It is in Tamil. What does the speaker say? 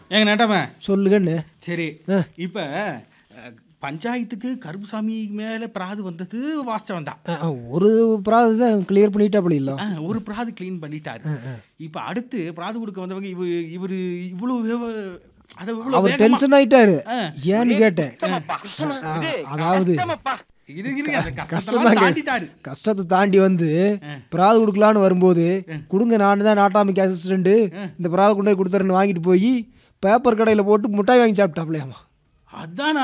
ஏங்க நேட்டமே சொல்லுங்கண்ணே சரி ஆ. இப்போ பஞ்சாயத்துக்கு கருப்புசாமி மேலே பிராது வந்தது வாஸ்தவம் தான் ஆ, ஆ, ஒரு பிராது தான் கிளியர் பண்ணிட்டாப்படி இல்லை ஆ, ஒரு பிராது க்ளீன் பண்ணிட்டாரு இப்போ அடுத்து பிராது கொடுக்க வந்தவங்க இவ இவர் இவ்வளோ வேவ- அதை இவ்வளோ அவர் வேகமா- டென்ஷன் ஆயிட்டாரு ஆ. ஏன்னு கேட்டேன் ஆ, அதாவது இது இருக்கு அந்த கஷ்டம் கஷ்டத்தெல்லாம் தாண்டிட்டாரு கஷ்டத்தை தாண்டி வந்து பிராது கொடுக்கலான்னு வரும்போது கொடுங்க நான் தான் நாட்டாமிக்கு அசிஸ்டண்ட் இந்த பிராது கொண்டு போய் கொடுத்துறேன்னு வாங்கிட்டு போய் பேப்பர் கடையில் போட்டு மிட்டாய் வாங்கி சாப்பிட்டாப்லையாமா அதான்